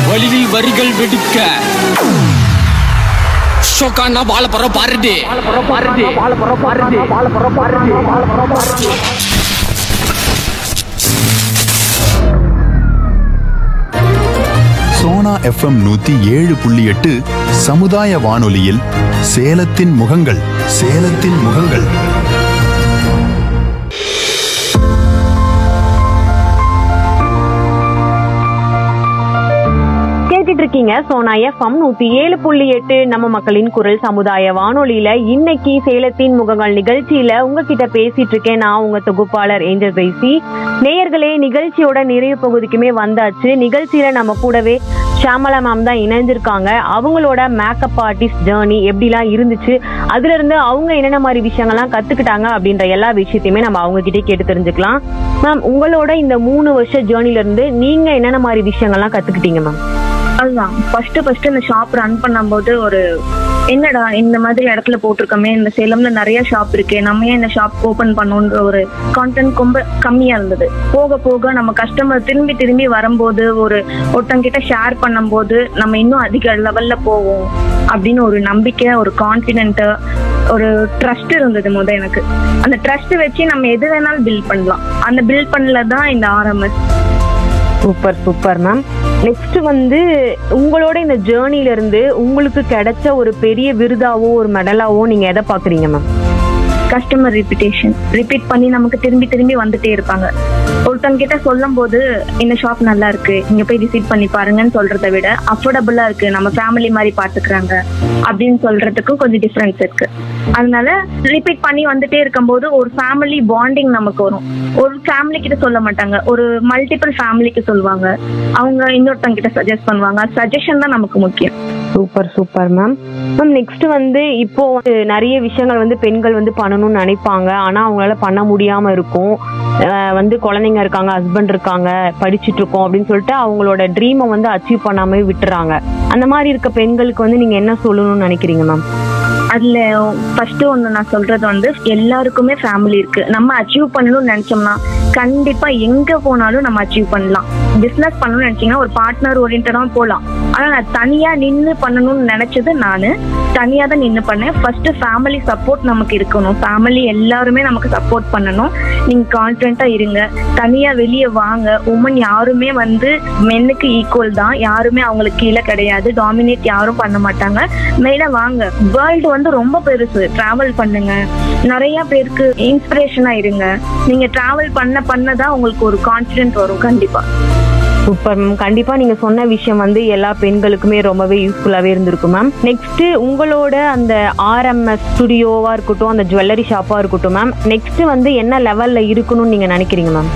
வழியில் வரிகள் வெடிக்க ஷோக்கானா வாழ போற பாருடி சோனா எஃப்எம் நூத்தி ஏழு புள்ளி எட்டு சமுதாய வானொலியில் சேலத்தின் முகங்கள் சேலத்தின் முகங்கள் கேட்டுட்டு இருக்கீங்க சோனா எஃப்எம் நூத்தி ஏழு புள்ளி எட்டு நம்ம மக்களின் குரல் சமுதாய வானொலியில இன்னைக்கு சேலத்தின் முகங்கள் நிகழ்ச்சியில உங்ககிட்ட பேசிட்டு இருக்கேன் நான் உங்க தொகுப்பாளர் ஏஞ்சல் பேசி நேயர்களே நிகழ்ச்சியோட நிறைவு பகுதிக்குமே வந்தாச்சு நிகழ்ச்சியில நம்ம கூடவே ஷாமலா மேம் தான் இணைஞ்சிருக்காங்க அவங்களோட மேக்கப் ஆர்டிஸ்ட் ஜேர்னி எப்படிலாம் இருந்துச்சு அதுல இருந்து அவங்க என்னென்ன மாதிரி விஷயங்கள்லாம் கத்துக்கிட்டாங்க அப்படின்ற எல்லா விஷயத்தையுமே நம்ம அவங்க கிட்டே கேட்டு தெரிஞ்சுக்கலாம் மேம் உங்களோட இந்த மூணு வருஷ ஜேர்னில இருந்து நீங்க என்னென்ன மாதிரி விஷயங்கள்லாம் கத்துக்கிட்டீங்க மேம் அதுதான் ஃபர்ஸ்ட் ஃபர்ஸ்ட் இந்த ஷாப் ரன் பண்ணும்போது ஒரு என்னடா இந்த மாதிரி இடத்துல போட்டிருக்கோமே இந்த சேலம்ல நிறைய ஷாப் இருக்கு நம்ம ஏன் இந்த ஷாப் ஓபன் பண்ணணுன்ற ஒரு கான்டென்ட் ரொம்ப கம்மியா இருந்தது போக போக நம்ம கஸ்டமர் திரும்பி திரும்பி வரும்போது ஒரு ஒருத்தங்கிட்ட ஷேர் பண்ணும்போது நம்ம இன்னும் அதிக லெவல்ல போவோம் அப்படின்னு ஒரு நம்பிக்கை ஒரு கான்பிடென்ட் ஒரு ட்ரஸ்ட் இருந்தது முத எனக்கு அந்த ட்ரஸ்ட் வச்சு நம்ம எது வேணாலும் பில்ட் பண்ணலாம் அந்த பில்ட் பண்ணல தான் இந்த RMS super super ma'am next வந்து உங்களோட இந்த ஜேர்னில இருந்து உங்களுக்கு கிடைச்ச ஒரு பெரிய விருதாவோ ஒரு மெடலாவோ நீங்க எதை பாக்குறீங்க மேம் கஸ்டமர் ரிப்பீட்டேஷன் ரிப்பீட் பண்ணி நமக்கு திரும்பி திரும்பி வந்துட்டே இருப்பாங்க ஒருத்தங்க கிட்ட சொல்லும் போது இந்த ஷாப் நல்லா இருக்கு இங்க போய் விசிட் பண்ணி பாருங்கன்னு சொல்றதை விட அஃபோர்டபுளா இருக்கு நம்ம ஃபேமிலி மாதிரி பாத்துக்கிறாங்க அப்படின்னு சொல்றதுக்கும் கொஞ்சம் டிஃபரன்ஸ் இருக்கு அதனால ரிப்பீட் பண்ணி வந்துட்டே இருக்கும்போது ஒரு ஃபேமிலி பாண்டிங் நமக்கு வரும் ஒரு ஃபேமிலி கிட்ட சொல்ல மாட்டாங்க ஒரு மல்டிபிள் ஃபேமிலிக்கு சொல்லுவாங்க அவங்க இன்னொருத்தங்க கிட்ட சஜஸ்ட் பண்ணுவாங்க சஜஷன் தான் நமக்கு முக்கியம் super super ma'am ma'am next வந்து இப்போ வந்து நிறைய விஷயங்கள் வந்து பெண்கள் வந்து பண்ணணும்னு நினைப்பாங்க ஆனா அவங்களால பண்ண முடியாம இருக்கும் அஹ் வந்து குழந்தைங்க இருக்காங்க ஹஸ்பண்ட் இருக்காங்க படிச்சுட்டு இருக்கோம் அப்படின்னு சொல்லிட்டு அவங்களோட ட்ரீமை வந்து அச்சீவ் பண்ணாம விட்டுறாங்க அந்த மாதிரி இருக்க பெண்களுக்கு வந்து நீங்க என்ன சொல்லணும்னு நினைக்கிறீங்க மேம் அதுல ஃபர்ஸ்ட் ஒண்ணு நான் சொல்றது வந்து எல்லாருக்குமே ஃபேமிலி இருக்கு நம்ம அச்சீவ் பண்ணணும்னு நினைச்சோம்னா கண்டிப்பா எங்க போனாலும் நம்ம அச்சீவ் பண்ணலாம் பிசினஸ் பண்ணணும்னு நினைச்சீங்கன்னா ஒரு பார்ட்னர் ஓரியன்டா போகலாம் ஆனா நான் தனியா நின்னு பண்ணணும்னு நினைச்சது நானு தனியா தான் நின்னு பண்ணேன் ஃபர்ஸ்ட் ஃபேமிலி சப்போர்ட் நமக்கு இருக்கணும் ஃபேமிலி எல்லாருமே நமக்கு சப்போர்ட் பண்ணணும் நீங்க கான்பிடண்டா இருங்க தனியா வெளியே வாங்க உமன் யாருமே வந்து மென்னுக்கு ஈக்குவல் தான் யாருமே அவங்களுக்கு கீழே கிடையாது டாமினேட் யாரும் பண்ண மாட்டாங்க மேல வாங்க வேர்ல்டு வந்து ரொம்ப பெருசு டிராவல் பண்ணுங்க நிறைய பேருக்கு இன்ஸ்பிரேஷனா இருங்க நீங்க டிராவல் பண்ண பண்ண தான் உங்களுக்கு ஒரு கான்பிடென்ட் வரும் கண்டிப்பா சூப்பர் மேம் கண்டிப்பா நீங்க சொன்ன விஷயம் வந்து எல்லா பெண்களுக்குமே ரொம்பவே யூஸ்ஃபுல்லாவே இருந்திருக்கும் மேம் நெக்ஸ்ட் உங்களோட அந்த ஆர்எம்எஸ் ஸ்டுடியோவா இருக்கட்டும் அந்த ஜுவல்லரி ஷாப்பா இருக்கட்டும் மேம் நெக்ஸ்ட் வந்து என்ன லெவல்ல இருக்கணும்னு நீங்க நினைக்கிறீங்க மேம்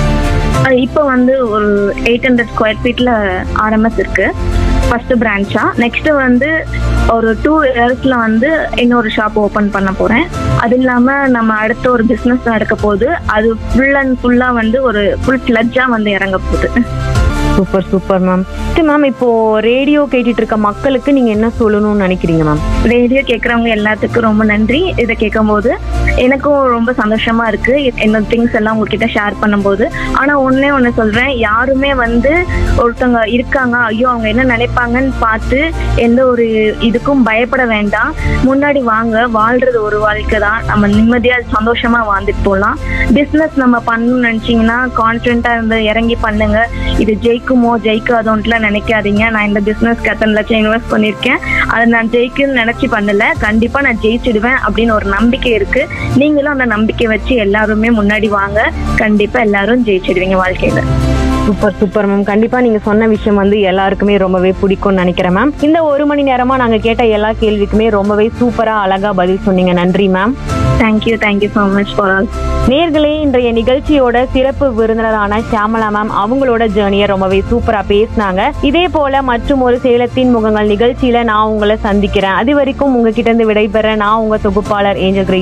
அது இப்போ வந்து ஒரு எயிட் ஹண்ட்ரட் ஸ்கொயர் ஃபீட்ல ஆர்எம்எஸ் இருக்கு ஃபர்ஸ்ட் பிரான்ச்சா நெக்ஸ்ட் வந்து ஒரு டூ இயர்ஸ்ல வந்து இன்னொரு ஷாப் ஓபன் பண்ண போறேன் அது இல்லாம நம்ம அடுத்த ஒரு பிசினஸ் நடக்க போகுது அது ஃபுல் அண்ட் ஃபுல்லா வந்து ஒரு ஃபுல் ஃபிளட்ஜா வந்து இறங்க போகுது சூப்பர் சூப்பர் மேம் மேம் இப்போ ரேடியோ கேட்டுட்டு இருக்க மக்களுக்கு நீங்க என்ன சொல்லணும்னு நினைக்கிறீங்க மேம் ரேடியோ கேட்குறவங்க எல்லாத்துக்கும் ரொம்ப நன்றி இதை கேட்கும்போது எனக்கும் ரொம்ப சந்தோஷமா இருக்கு என்னோட திங்ஸ் எல்லாம் உங்ககிட்ட ஷேர் பண்ணும்போது ஆனா ஒன்னே ஒன்று சொல்றேன் யாருமே வந்து ஒருத்தவங்க இருக்காங்க ஐயோ அவங்க என்ன நினைப்பாங்கன்னு பார்த்து எந்த ஒரு இதுக்கும் பயப்பட வேண்டாம் முன்னாடி வாங்க வாழ்றது ஒரு வாழ்க்கை தான் நம்ம நிம்மதியா சந்தோஷமா வாழ்ந்துட்டு போகலாம் பிஸ்னஸ் நம்ம பண்ணணும்னு நினைச்சீங்கன்னா கான்ஃபிடென்ட்டா இருந்து இறங்கி பண்ணுங்க இது ஜெயிக்குமோ ஜெயிக்காதோன்ட்டுலாம் நினைக்காதீங்க நான் இந்த பிசினஸ்க்கு எத்தனை லட்சம் இன்வெஸ்ட் பண்ணியிருக்கேன் அதை நான் ஜெயிக்குன்னு நினைச்சு பண்ணல கண்டிப்பா நான் ஜெயிச்சிடுவேன் அப்படின்னு ஒரு நம்பிக்கை இருக்கு நீங்களும் அந்த நம்பிக்கை வச்சு எல்லாருமே முன்னாடி வாங்க கண்டிப்பா எல்லாரும் ஜெயிச்சிடுவீங்க வாழ்க்கையில சூப்பர் சூப்பர் மேம் கண்டிப்பா நீங்க சொன்ன விஷயம் வந்து எல்லாருக்குமே ரொம்பவே பிடிக்கும்னு நினைக்கிறேன் மேம் இந்த ஒரு மணி நேரமா நாங்க கேட்ட எல்லா கேள்விக்குமே ரொம்பவே சூப்பரா அழகா பதில் சொன்னீங்க நன்றி ma'am thank you thank you so much for all நேர்களே இன்றைய நிகழ்ச்சியோட சிறப்பு விருந்தினரான ஷியாமலா மேம் அவங்களோட ஜேர்னியை ரொம்பவே சூப்பரா பேசினாங்க இதே போல மற்றும் ஒரு சேலத்தின் முகங்கள் நிகழ்ச்சியில நான் உங்களை சந்திக்கிறேன் அது வரைக்கும் உங்ககிட்ட இருந்து விடைபெற நான் உங்க தொகுப்பாளர் ஏஞ்சல் கிரேஸ்